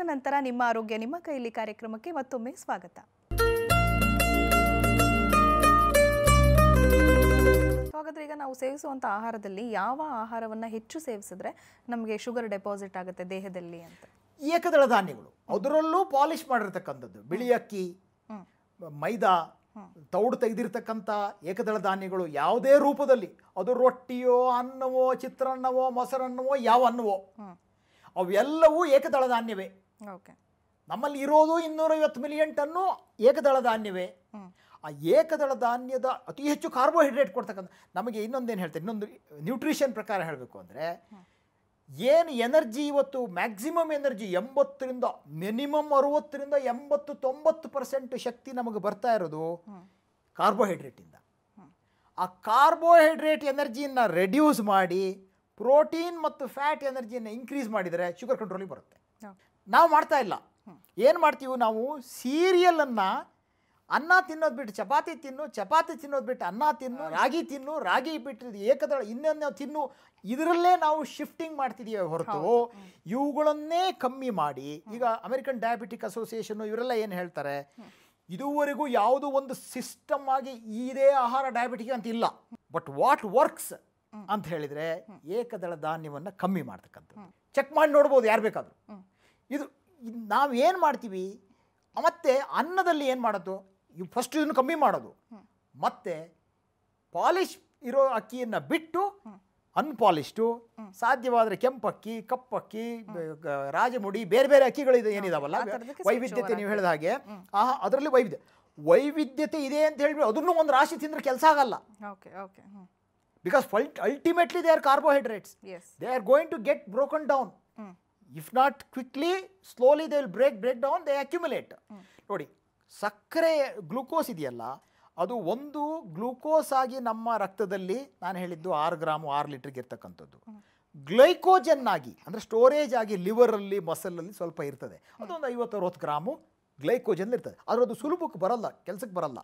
ನಂತರ ನಿಮ್ಮ ಆರೋಗ್ಯ ನಿಮ್ಮ ಕೈಲಿ ಕಾರ್ಯಕ್ರಮಕ್ಕೆ ಮತ್ತೊಮ್ಮೆ ಸ್ವಾಗತ ಹಾಗಾದ್ರೆ ಈಗ ನಾವು ಸೇವಿಸುವಂಥ ಆಹಾರದಲ್ಲಿ ಯಾವ ಆಹಾರವನ್ನು ಹೆಚ್ಚು ಸೇವಿಸಿದ್ರೆ ನಮಗೆ ಶುಗರ್ ಡೆಪಾಸಿಟ್ ಆಗುತ್ತೆ ದೇಹದಲ್ಲಿ ಅಂತ ಏಕದಳ ಧಾನ್ಯಗಳು ಅದರಲ್ಲೂ ಪಾಲಿಶ್ ಮಾಡಿರ್ತಕ್ಕಂಥದ್ದು ಬಿಳಿ ಅಕ್ಕಿ ಹ್ಮ್. ಮೈದಾ ತೌಡು ತೆಗೆದಿರ್ತಕ್ಕಂಥ ಏಕದಳ ಧಾನ್ಯಗಳು ಯಾವುದೇ ರೂಪದಲ್ಲಿ ಅದು ರೊಟ್ಟಿಯೋ ಅನ್ನವೋ ಚಿತ್ರಾನ್ನವೋ ಮೊಸರನ್ನವೋ ಯಾವ ಅನ್ನವೋ ಹ್ಮ್. ಅವೆಲ್ಲವೂ ಏಕದಳ ಧಾನ್ಯವೇ ಓಕೆ ನಮ್ಮಲ್ಲಿ ಇರೋದು ಇನ್ನೂರೈವತ್ತು ಮಿಲಿಯನ್ ಟನ್ನು ಏಕದಳ ಧಾನ್ಯವೇ ಹ್ಮ್. ಆ ಏಕದಳ ಧಾನ್ಯದ ಅತಿ ಹೆಚ್ಚು ಕಾರ್ಬೋಹೈಡ್ರೇಟ್ ಕೊಡ್ತಕ್ಕಂಥ ನಮಗೆ ಇನ್ನೊಂದೇನು ಹೇಳ್ತಾರೆ ಇನ್ನೊಂದು ನ್ಯೂಟ್ರಿಷನ್ ಪ್ರಕಾರ ಹೇಳಬೇಕು ಅಂದರೆ ಏನು ಎನರ್ಜಿ ಇವತ್ತು ಮ್ಯಾಕ್ಸಿಮಮ್ ಎನರ್ಜಿ ಎಂಬತ್ತರಿಂದ ಮಿನಿಮಮ್ ಅರುವತ್ತರಿಂದ ಎಂಬತ್ತು ತೊಂಬತ್ತು ಪರ್ಸೆಂಟ್ ಶಕ್ತಿ ನಮಗೆ ಬರ್ತಾ ಇರೋದು ಕಾರ್ಬೋಹೈಡ್ರೇಟಿಂದ ಆ ಕಾರ್ಬೋಹೈಡ್ರೇಟ್ ಎನರ್ಜಿಯನ್ನು ರೆಡ್ಯೂಸ್ ಮಾಡಿ ಪ್ರೋಟೀನ್ ಮತ್ತು ಫ್ಯಾಟ್ ಎನರ್ಜಿಯನ್ನು ಇನ್ಕ್ರೀಸ್ ಮಾಡಿದರೆ ಶುಗರ್ ಕಂಟ್ರೋಲಿಗೆ ಬರುತ್ತೆ ಓಕೆ ನಾವು ಮಾಡ್ತಾ ಇಲ್ಲ ಏನು ಮಾಡ್ತೀವಿ ನಾವು ಸೀರಿಯಲನ್ನು ಅನ್ನ ತಿನ್ನೋದು ಬಿಟ್ಟು ಚಪಾತಿ ತಿನ್ನು ಚಪಾತಿ ತಿನ್ನೋದು ಬಿಟ್ಟು ಅನ್ನ ತಿನ್ನು ರಾಗಿ ತಿನ್ನು ರಾಗಿ ಬಿಟ್ಟು ಏಕದಳ ಇನ್ನೊಂದು ತಿನ್ನು ಇದರಲ್ಲೇ ನಾವು ಶಿಫ್ಟಿಂಗ್ ಮಾಡ್ತಿದ್ದೀವಿ ಹೊರತು ಇವುಗಳನ್ನೇ ಕಮ್ಮಿ ಮಾಡಿ ಈಗ ಅಮೆರಿಕನ್ ಡಯಾಬಿಟಿಕ್ ಅಸೋಸಿಯೇಷನ್ ಇವರೆಲ್ಲ ಏನು ಹೇಳ್ತಾರೆ ಇದುವರೆಗೂ ಯಾವುದೋ ಒಂದು ಸಿಸ್ಟಮ್ ಆಗಿ ಇದೇ ಆಹಾರ ಡಯಾಬಿಟಿಕ್ ಅಂತ ಇಲ್ಲ ಬಟ್ ವಾಟ್ ವರ್ಕ್ಸ್ ಅಂತ ಹೇಳಿದರೆ ಏಕದಳ ಧಾನ್ಯವನ್ನು ಕಮ್ಮಿ ಮಾಡ್ತಕ್ಕಂಥದ್ದು ಚೆಕ್ ಮಾಡಿ ನೋಡ್ಬೋದು ಯಾರು ಬೇಕಾದರೂ ಇದು ಇದು ನಾವು ಏನು ಮಾಡ್ತೀವಿ ಮತ್ತೆ ಅನ್ನದಲ್ಲಿ ಏನು ಮಾಡೋದು ಇವು ಫಸ್ಟ್ ಇದನ್ನು ಕಮ್ಮಿ ಮಾಡೋದು ಮತ್ತೆ ಪಾಲಿಶ್ ಇರೋ ಅಕ್ಕಿಯನ್ನು ಬಿಟ್ಟು ಅನ್ಪಾಲಿಶ್ಡು ಸಾಧ್ಯವಾದರೆ ಕೆಂಪಕ್ಕಿ ಕಪ್ಪಕ್ಕಿ ಬ- ಗ- ರಾಜಮುಡಿ ಬೇರೆ ಬೇರೆ ಅಕ್ಕಿಗಳಿದೆ ಏನಿದಾವಲ್ಲ ಆ ಥರದಕ್ಕೆ ವೈವಿಧ್ಯತೆ ನೀವು ಹೇಳಿದ ಹಾಗೆ ಆ ಅದರಲ್ಲಿ ವೈವಿಧ್ಯ ವೈವಿಧ್ಯತೆ ಇದೆ ಅಂತ ಹೇಳ್ಬಿಟ್ಟು ಅದನ್ನು ಒಂದು ರಾಶಿ ತಿಂದರೆ ಕೆಲಸ ಆಗಲ್ಲ ಓಕೆ ಓಕೆ ಹ್ಞೂ because ultimately they are carbohydrates yes they are going to get broken down hmm. If not quickly slowly they will break break down they accumulate ನೋಡಿ ಸಕ್ಕರೆ ಗ್ಲೂಕೋಸ್ ಇದೆಯಲ್ಲ ಅದು ಒಂದು ಗ್ಲೂಕೋಸ್ ಆಗಿ ನಮ್ಮ ರಕ್ತದಲ್ಲಿ ನಾನು ಹೇಳಿದ್ದು ಆರು ಗ್ರಾಮು ಆರು ಲೀಟ್ರಿಗೆ ಇರ್ತಕ್ಕಂಥದ್ದು ಗ್ಲೈಕೋಜನ್ ಆಗಿ ಅಂದರೆ ಸ್ಟೋರೇಜ್ ಆಗಿ ಲಿವರಲ್ಲಿ ಮಸಲಲ್ಲಿ ಸ್ವಲ್ಪ ಇರ್ತದೆ ಅದೊಂದು ಐವತ್ತು ಅರವತ್ತು ಗ್ರಾಮು ಗ್ಲೈಕೋಜನ್ ಇರ್ತದೆ ಆದರೆ ಅದು ಸುಲಭಕ್ಕೆ ಬರಲ್ಲ ಕೆಲಸಕ್ಕೆ ಬರಲ್ಲ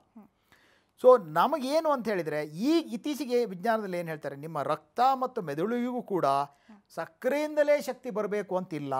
ಸೊ ನಮಗೇನು ಅಂತ ಹೇಳಿದರೆ ಈ ಇತ್ತೀಚೆಗೆ ವಿಜ್ಞಾನದಲ್ಲಿ ಏನು ಹೇಳ್ತಾರೆ ನಿಮ್ಮ ರಕ್ತ ಮತ್ತು ಮೆದುಳಿಗೂ ಕೂಡ ಸಕ್ಕರೆಯಿಂದಲೇ ಶಕ್ತಿ ಬರಬೇಕು ಅಂತಿಲ್ಲ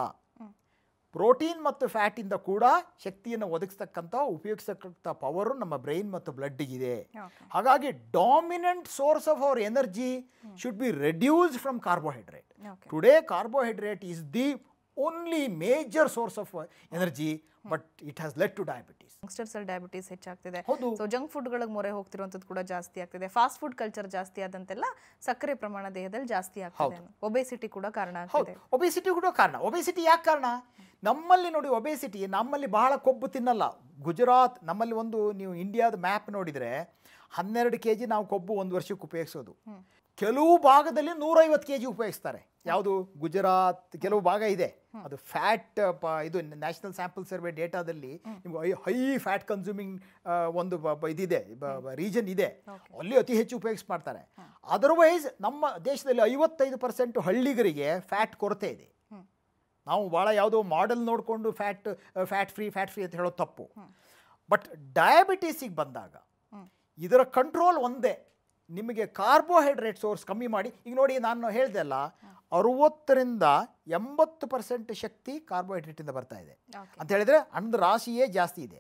ಪ್ರೋಟೀನ್ ಮತ್ತು ಫ್ಯಾಟಿಂದ ಕೂಡ ಶಕ್ತಿಯನ್ನು ಒದಗಿಸ್ತಕ್ಕಂಥ ಉಪಯೋಗಿಸ್ತಕ್ಕಂಥ ಪವರು ನಮ್ಮ ಬ್ರೈನ್ ಮತ್ತು ಬ್ಲಡ್ಡಿಗಿದೆ ಓಕೆ ಹಾಗಾಗಿ dominant source of our energy should be reduced from carbohydrate okay today carbohydrate is the only major source of energy but it has let to diabetes youngsters ಅಲ್ಲಿ diabetes ಹೆಚ್ಚಾಗ್ತಿದೆ ಹೌದು. So junk ಫುಡ್ಗಳಿಗೆ ಮೊರೆ ಹೋಗ್ತಿರುವಂಥದ್ದು ಕೂಡ ಜಾಸ್ತಿ ಆಗ್ತಿದೆ fast food culture ಜಾಸ್ತಿ ಆದಂತೆಲ್ಲ ಸಕ್ಕರೆ ಪ್ರಮಾಣ ದೇಹದಲ್ಲಿ ಜಾಸ್ತಿ ಆಗ್ತಿದೆ ಒಬೆಸಿಟಿ ಕೂಡ ಕಾರಣ ಹೌದು ಆಗ್ತಿದೆ ಒಬೆಸಿಟಿ ಕೂಡ ಕಾರಣ ಒಬೆಸಿಟಿ ಯಾಕೆ ಕಾರಣ ನಮ್ಮಲ್ಲಿ ನೋಡಿ ಒಬೆಸಿಟಿ ನಮ್ಮಲ್ಲಿ ಬಹಳ ಕೊಬ್ಬು ತಿನ್ನಲ್ಲ ಗುಜರಾತ್ ನಮ್ಮಲ್ಲಿ ಒಂದು ನೀವು ಇಂಡಿಯಾದ ಮ್ಯಾಪ್ ನೋಡಿದರೆ ಹನ್ನೆರಡು ಕೆ ಜಿ ನಾವು ಕೊಬ್ಬು ಒಂದು ವರ್ಷಕ್ಕೆ ಉಪಯೋಗಿಸೋದು ಕೆಲವು ಭಾಗದಲ್ಲಿ ನೂರೈವತ್ತು ಕೆ ಜಿ ಉಪಯೋಗಿಸ್ತಾರೆ ಯಾವುದು ಗುಜರಾತ್ ಕೆಲವು ಭಾಗ ಇದೆ ಅದು ಫ್ಯಾಟ್ ಇದು ನ್ಯಾಷನಲ್ ಸ್ಯಾಂಪಲ್ ಸರ್ವೆ ಡೇಟಾದಲ್ಲಿ ನಿಮ್ಗೆ ಹೈ ಫ್ಯಾಟ್ ಕನ್ಸ್ಯೂಮಿಂಗ್ ಒಂದು ಬ- ಬ- ಇದಿದೆ ರೀಜನ್ ಇದೆ ಅಲ್ಲಿ ಅತಿ ಹೆಚ್ಚು ಉಪಯೋಗಿಸ್ ಮಾಡ್ತಾರೆ ಅದರ್ವೈಸ್ ನಮ್ಮ ದೇಶದಲ್ಲಿ ಐವತ್ತೈದು ಪರ್ಸೆಂಟ್ ಹಳ್ಳಿಗರಿಗೆ ಫ್ಯಾಟ್ ಕೊರತೆ ಇದೆ ನಾವು ಭಾಳ ಯಾವುದೋ ಮಾಡೆಲ್ ನೋಡಿಕೊಂಡು fat fat free fat free ಅಂತ ಹೇಳೋದು ತಪ್ಪು ಬಟ್ ಡಯಾಬಿಟೀಸಿಗೆ ಬಂದಾಗ ಇದರ ಕಂಟ್ರೋಲ್ ಒಂದೇ ನಿಮಗೆ ಕಾರ್ಬೋಹೈಡ್ರೇಟ್ ಸೋರ್ಸ್ ಕಮ್ಮಿ ಮಾಡಿ ಈಗ ನೋಡಿ ನಾನು ಹೇಳ್ದೆ ಅಲ್ಲ ಅರುವತ್ತರಿಂದ ಎಂಬತ್ತು ಪರ್ಸೆಂಟ್ ಶಕ್ತಿ ಕಾರ್ಬೋಹೈಡ್ರೇಟಿಂದ ಬರ್ತಾ ಇದೆ Okay. ಅಂತ ಹೇಳಿದರೆ ಹಣ್ಣು ರಾಶಿಯೇ ಜಾಸ್ತಿ ಇದೆ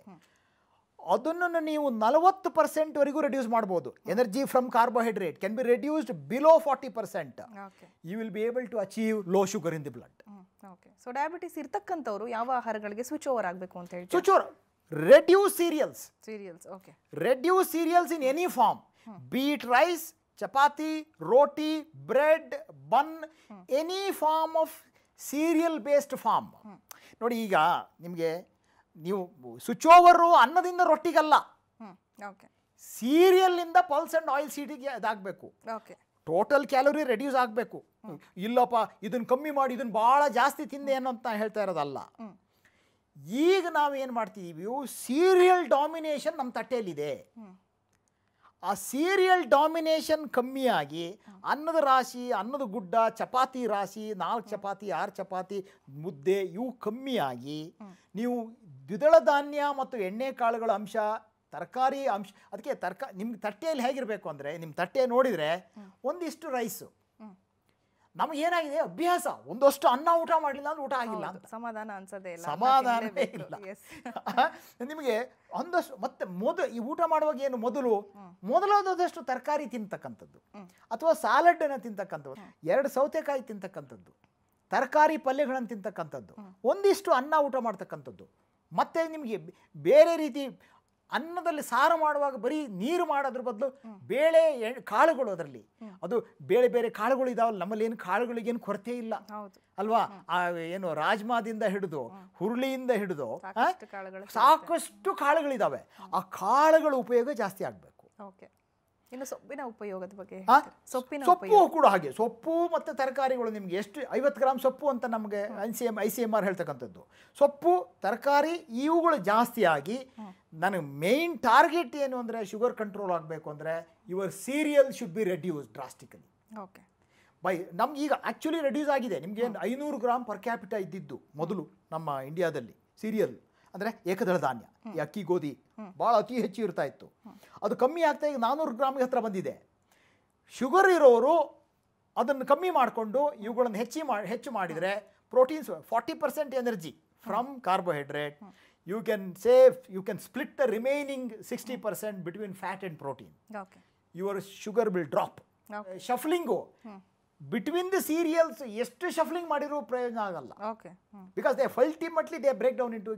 ಅದನ್ನು ನೀವು ನಲವತ್ತು ಪರ್ಸೆಂಟ್ವರೆಗೂ ರೆಡ್ಯೂಸ್ ಮಾಡ್ಬೋದು energy from carbohydrate can be reduced below forty percent okay you will be able to achieve low sugar in the blood okay so diabetes ಇರ್ತಕ್ಕಂಥವ್ರು ಯಾವ ಆಹಾರಗಳಿಗೆ ಸ್ವಿಚ್ ಓವರ್ ಆಗಬೇಕು ಅಂತ ಹೇಳ್ತೀವಿ ಸುಚೂರ್ reduce cereals cereals okay reduce cereals in any form be it rice chapati roti bread bun any form of cereal based farm ನೋಡಿ ಈಗ ನಿಮಗೆ ನೀವು ಸ್ವಿಚ್ ಓವರು ಅನ್ನದಿಂದ ರೊಟ್ಟಿಗಲ್ಲ ಹ್ಞೂ ಓಕೆ ಸೀರಿಯಲ್ನಿಂದ ಪಲ್ಸ್ ಆ್ಯಂಡ್ ಆಯಿಲ್ ಸೀಟಿಗೆ ಅದಾಗಬೇಕು ಓಕೆ ಟೋಟಲ್ ಕ್ಯಾಲೋರಿ ರೆಡ್ಯೂಸ್ ಆಗಬೇಕು ಇಲ್ಲಪ್ಪ ಇದನ್ನು ಕಮ್ಮಿ ಮಾಡಿ ಇದನ್ನು ಭಾಳ ಜಾಸ್ತಿ ತಿಂದೆ ಅನ್ನೋ ಅಂತ ಹೇಳ್ತಾ ಇರೋದಲ್ಲ ಈಗ ನಾವೇನು ಮಾಡ್ತಿದ್ದೀವಿ ಸೀರಿಯಲ್ ಡಾಮಿನೇಷನ್ ನಮ್ಮ ತಟ್ಟೆಯಲ್ಲಿದೆ ಆ ಸೀರಿಯಲ್ ಡಾಮಿನೇಷನ್ ಕಮ್ಮಿಯಾಗಿ ಅನ್ನದ ರಾಶಿ ಅನ್ನದ ಗುಡ್ಡ ಚಪಾತಿ ರಾಶಿ ನಾಲ್ಕು ಚಪಾತಿ ಆರು ಚಪಾತಿ ಮುದ್ದೆ ಇವು ಕಮ್ಮಿಯಾಗಿ ನೀವು ದ್ವಿದಳ ಧಾನ್ಯ ಮತ್ತು ಎಣ್ಣೆ ಕಾಳುಗಳ ಅಂಶ ತರಕಾರಿ ಅಂಶ ಅದಕ್ಕೆ ತರಕಾರಿ ನಿಮ್ಮ ತಟ್ಟೆಯಲ್ಲಿ ಹೇಗಿರಬೇಕು ಅಂದರೆ ನಿಮ್ಮ ತಟ್ಟೆ ನೋಡಿದರೆ ಒಂದಿಷ್ಟು ರೈಸು ನಮ್ಗೆ ಏನಾಗಿದೆ ಅಭ್ಯಾಸ ಒಂದಷ್ಟು ಅನ್ನ ಊಟ ಮಾಡಲಿಲ್ಲ ಅಂದ್ರೆ ಊಟ ಆಗಿಲ್ಲ ಅಂತ ಸಮಾಧಾನ ಅನ್ಸೋದೇ ಇಲ್ಲ ಸಮಾಧಾನವೇ ಇಲ್ಲ ಎಸ್ ನಿಮಗೆ ಒಂದಷ್ಟು ಮತ್ತೆ ಮೊದಲು ಈ ಊಟ ಮಾಡುವಾಗ ಏನು ಮೊದಲು ಮೊದಲಾದಷ್ಟು ತರಕಾರಿ ತಿಂತಕ್ಕಂಥದ್ದು ಅಥವಾ ಸಾಲಡ್ಡನ್ನು ತಿಂತಕ್ಕಂಥದ್ದು ಎರಡು ಸೌತೆಕಾಯಿ ತಿಂತಕ್ಕಂಥದ್ದು ತರಕಾರಿ ಪಲ್ಯಗಳನ್ನು ತಿಂತಕ್ಕಂಥದ್ದು ಒಂದಿಷ್ಟು ಅನ್ನ ಊಟ ಮಾಡ್ತಕ್ಕಂಥದ್ದು ಮತ್ತೆ ನಿಮಗೆ ಬೇರೆ ರೀತಿ ಅನ್ನದಲ್ಲಿ ಸಾರು ಮಾಡುವಾಗ ಬರೀ ನೀರು ಮಾಡೋದ್ರ ಬದಲು ಬೇಳೆ ಎಣ್- ಕಾಳುಗಳು ಅದರಲ್ಲಿ ಅದು ಬೇರೆ ಬೇರೆ ಕಾಳುಗಳು ಇದಾವಲ್ಲ ನಮ್ಮಲ್ಲಿ ಏನು ಕಾಳುಗಳಿಗೇನು ಕೊರತೆ ಇಲ್ಲ ಹೌದು ಅಲ್ವಾ ಆ ಏನು ರಾಜ್ಮಾದಿಂದ ಹಿಡಿದು ಹುರುಳಿಯಿಂದ ಹಿಡಿದು ಆ, ಸಾಕಷ್ಟು ಕಾಳುಗಳು ಸಾಕಷ್ಟು ಕಾಳುಗಳಿದಾವೆ ಆ ಕಾಳುಗಳ ಉಪಯೋಗ ಜಾಸ್ತಿ ಆಗಬೇಕು ಓಕೆ ಇನ್ನು ಸೊಪ್ಪಿನ ಉಪಯೋಗದ ಬಗ್ಗೆ ಆ? ಹೇಳ್ತೀರಾ? ಸೊಪ್ಪಿನ ಸೊಪ್ಪು ಕೂಡ ಹಾಗೆ ಸೊಪ್ಪು ಮತ್ತು ತರಕಾರಿಗಳು ನಿಮಗೆ ಎಷ್ಟು ಐವತ್ತು ಗ್ರಾಮ್ ಸೊಪ್ಪು ಅಂತ ನಮಗೆ I C M I C M R ಹೇಳ್ತಕ್ಕಂಥದ್ದು ಸೊಪ್ಪು ತರಕಾರಿ ಇವುಗಳು ಜಾಸ್ತಿ ಆಗಿ ನನಗೆ ಮೇಯ್ನ್ ಟಾರ್ಗೆಟ್ ಏನು ಅಂದರೆ ಶುಗರ್ ಕಂಟ್ರೋಲ್ ಆಗಬೇಕು ಅಂದರೆ your cereal should be reduce drastically okay by ನಮ್ಗೆ ಈಗ ಆ್ಯಕ್ಚುಲಿ ರೆಡ್ಯೂಸ್ ಆಗಿದೆ ನಿಮಗೆ ಐನೂರು ಗ್ರಾಮ್ ಪರ್ ಕ್ಯಾಪಿಟ ಇದ್ದಿದ್ದು ಮೊದಲು ನಮ್ಮ ಇಂಡಿಯಾದಲ್ಲಿ ಸೀರಿಯಲ್ ಅಂದರೆ ಏಕದಳ ಧಾನ್ಯ ಈ ಅಕ್ಕಿ ಗೋಧಿ ಭಾಳ ಅತಿ ಹೆಚ್ಚು ಇರ್ತಾ ಇತ್ತು ಅದು ಕಮ್ಮಿ ಆಗ್ತಾ ಈಗ ನಾನ್ನೂರು ಗ್ರಾಮ್ಗೆ ಹತ್ರ ಬಂದಿದೆ ಶುಗರ್ ಇರೋರು ಅದನ್ನು ಕಮ್ಮಿ ಮಾಡಿಕೊಂಡು ಇವುಗಳನ್ನು ಹೆಚ್ಚಿ ಮಾಡಿ ಹೆಚ್ಚು ಮಾಡಿದರೆ proteins forty percent energy from carbohydrate you can save you can split the remaining sixty percent between fat and protein okay your sugar will drop Okay. Shuffling between the cereals ಎಷ್ಟು ಶಫ್ಲಿಂಗ್ ಮಾಡಿರೋ ಪ್ರಯೋಜನ ಆಗಲ್ಲ okay hmm because they ultimately they break down into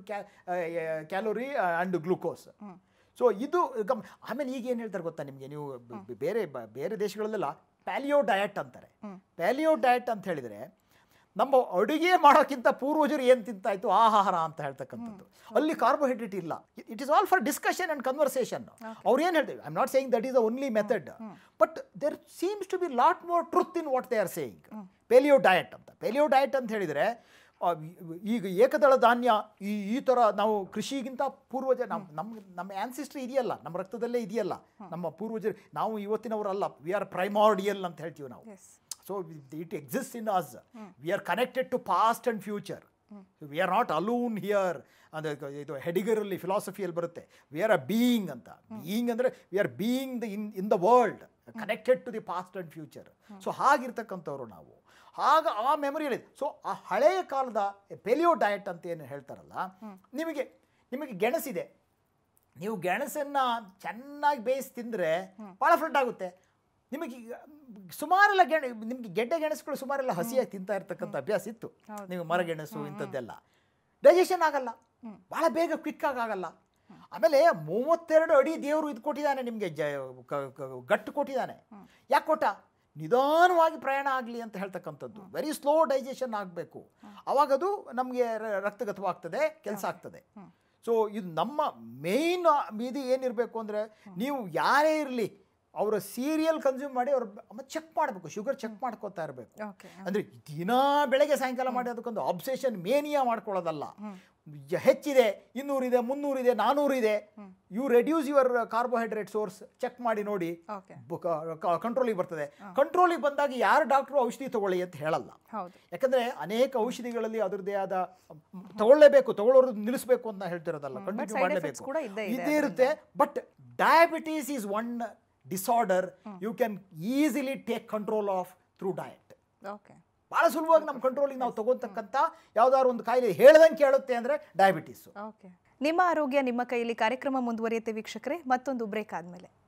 calorie and glucose so ಇದು ಗಮ್ ಆಮೇಲೆ ಈಗ ಏನು ಹೇಳ್ತಾರೆ ಗೊತ್ತಾ ನಿಮಗೆ ನೀವು ಬ- ಬ- ಬೇರೆ ಬ- ಬೇರೆ ದೇಶಗಳಲ್ಲೆಲ್ಲ ಪ್ಯಾಲಿಯೋ ಡಯಟ್ ಅಂತಾರೆ ಪ್ಯಾಲಿಯೋ ಡಯಟ್ ಅಂತ ಹೇಳಿದರೆ ನಮ್ಮ ಅಡುಗೆ ಮಾಡೋಕ್ಕಿಂತ ಪೂರ್ವಜರು ಏನು ತಿಂತಾಯಿತ್ತು ಆಹಾರ ಅಂತ ಹೇಳ್ತಕ್ಕಂಥದ್ದು ಅಲ್ಲಿ ಕಾರ್ಬೋಹೈಡ್ರೇಟ್ ಇಲ್ಲ it is all for discussion and conversation ಅವ್ರು ಏನು ಹೇಳ್ತೇವೆ I am not saying that is the only method but there seems to be lot more truth in what they are saying paleo diet ಅಂತ paleo diet ಅಂತ ಹೇಳಿದರೆ ಆ, ಈಗ ಏಕದಳ ಧಾನ್ಯ ಈ ಈ ಥರ ನಾವು ಕೃಷಿಗಿಂತ ಪೂರ್ವಜ ನಮ್ಮ ನಮ್ಮ ನಮ್ಮ ಆನ್ಸಿಸ್ಟ್ರಿ ಇದೆಯಲ್ಲ ನಮ್ಮ ರಕ್ತದಲ್ಲೇ ಇದೆಯಲ್ಲ ನಮ್ಮ ಪೂರ್ವಜರು ನಾವು ಇವತ್ತಿನವರಲ್ಲ ವಿ ಆರ್ ಪ್ರೈಮಾರ್ಡಿಯಲ್ ಅಂತ ಹೇಳ್ತೀವಿ ನಾವು yes so it exist in us we are connected to past and future we are not alone here ಅಂದರೆ ಇದು ಹೆಡಿಗರಲ್ಲಿ ಫಿಲಾಸಫಿಯಲ್ಲಿ ಬರುತ್ತೆ ವಿ ಆರ್ ಅ ಬೀಯಿಂಗ್ ಅಂತ ಬೀಯಿಂಗ್ ಅಂದರೆ we are being the in in the world connected to the past and future so ಹಾಗಿರ್ತಕ್ಕಂಥವ್ರು ನಾವು ಆಗ ಆ ಮೆಮೊರಿಯಲ್ಲಿ ಸೊ ಆ ಹಳೆಯ ಕಾಲದ ಪೆಲಿಯೋ ಡಯಟ್ ಅಂತ ಏನು ಹೇಳ್ತಾರಲ್ಲ ನಿಮಗೆ ನಿಮಗೆ ಗೆಣಸಿದೆ ನೀವು ಗೆಣಸನ್ನು ಚೆನ್ನಾಗಿ ಬೇಯಿಸಿ ತಿಂದರೆ ಭಾಳ ಫ್ರೆಂಡ್ ಆಗುತ್ತೆ ನಿಮಗೆ ಈಗ ಸುಮಾರೆಲ್ಲ ಗೆಣ ನಿಮಗೆ ಗೆಡ್ಡೆ ಗೆಣಸುಗಳು ಸುಮಾರೆಲ್ಲ ಹಸಿಯಾಗಿ ತಿಂತಾ ಇರ್ತಕ್ಕಂಥ ಅಭ್ಯಾಸ ಇತ್ತು ನೀವು ಮರಗೆಣಸು ಇಂಥದ್ದೆಲ್ಲ ಡೈಜೆಷನ್ ಆಗಲ್ಲ ಭಾಳ ಬೇಗ ಕ್ವಿಕ್ಕಾಗಿ ಆಗಲ್ಲ ಆಮೇಲೆ ಮೂವತ್ತೆರಡು ಅಡಿ ದೇವರು ಇದು ಕೊಟ್ಟಿದ್ದಾನೆ ನಿಮಗೆ ಜ ಕ- ಕ- ಗಟ್ಟು ಕೊಟ್ಟಿದ್ದಾನೆ ಯಾಕೆ ಕೊಟ್ಟ ನಿಧಾನವಾಗಿ ಪ್ರಯಾಣ ಆಗಲಿ ಅಂತ ಹೇಳ್ತಕ್ಕಂಥದ್ದು ವೆರಿ ಸ್ಲೋ ಡೈಜೆಷನ್ ಆಗಬೇಕು ಅವಾಗ ಅದು ನಮಗೆ ರಕ್ತಗತವಾಗ್ತದೆ ಕೆಲಸ ಆಗ್ತದೆ ಸೊ ಇದು ನಮ್ಮ ಮೇಯ್ನ್ ಇದು ಏನಿರಬೇಕು ಅಂದರೆ ನೀವು ಯಾರೇ ಇರಲಿ ಅವರ ಸೀರಿಯಲ್ ಕನ್ಸ್ಯೂಮ್ ಮಾಡಿ ಅವ್ರ ಮತ್ತೆ ಚೆಕ್ ಮಾಡಬೇಕು ಶುಗರ್ ಚೆಕ್ ಮಾಡ್ಕೋತಾ ಇರಬೇಕು ಓಕೆ ಅಂದರೆ ದಿನಾ ಬೆಳಗ್ಗೆ ಸಾಯಂಕಾಲ ಮಾಡಿ ಅದಕ್ಕೊಂದು ಅಬ್ಸೆಷನ್ ಮೇನಿಯಾ ಮಾಡ್ಕೊಳ್ಳೋದಲ್ಲ ಜ- ಹೆಚ್ಚಿದೆ ಇನ್ನೂರಿದೆ ಮುನ್ನೂರಿದೆ ನಾನ್ನೂರಿದೆ you reduce your carbohydrate source check ಮಾಡಿ ನೋಡಿ ಓಕೆ ಕಂಟ್ರೋಲಿಗೆ ಬರ್ತದೆ ಕಂಟ್ರೋಲಿಗೆ ಬಂದಾಗ ಯಾರು ಡಾಕ್ಟ್ರು ಔಷಧಿ ತಗೊಳ್ಳಿ ಅಂತ ಹೇಳಲ್ಲ ಹೌದು ಯಾಕಂದ್ರೆ ಅನೇಕ ಔಷಧಿಗಳಲ್ಲಿ ಅದರದ್ದೇ ಆದ ಮ್, ತಗೊಳ್ಳೇಬೇಕು ತಗೊಳ್ಳೋರು ನಿಲ್ಲಿಸಬೇಕು ಅಂತ ಹೇಳ್ತಿರೋದಲ್ಲ but ಕಂಟಿನ್ಯೂ side ಮಾಡಲೇಬೇಕು effects ಕೂಡ ಇದ್ದೇ ಇದೆ ಇದ್ದೇ ಇರುತ್ತೆ but diabetes is one disorder you can easily take control of through diet okay ಭಾಳ ಸುಲಭವಾಗಿ ನಮ್ಮ ಕಂಟ್ರೋಲಿಗೆ ನಾವು ತಗೋತಕ್ಕಂಥ ಯಾವ್ದಾದ್ರು ಒಂದು ಕಾಯಿಲೆ ಹೇಳ್ದಂಗೆ ಕೇಳುತ್ತೆ ಅಂದರೆ ಡಯಾಬಿಟೀಸು ಓಕೆ ನಿಮ್ಮ ಆರೋಗ್ಯ ನಿಮ್ಮ ಕೈಯಲ್ಲಿ ಕಾರ್ಯಕ್ರಮ ಮುಂದುವರಿಯುತ್ತೆ ವೀಕ್ಷಕರೇ ಮತ್ತೊಂದು ಬ್ರೇಕ್ ಆದಮೇಲೆ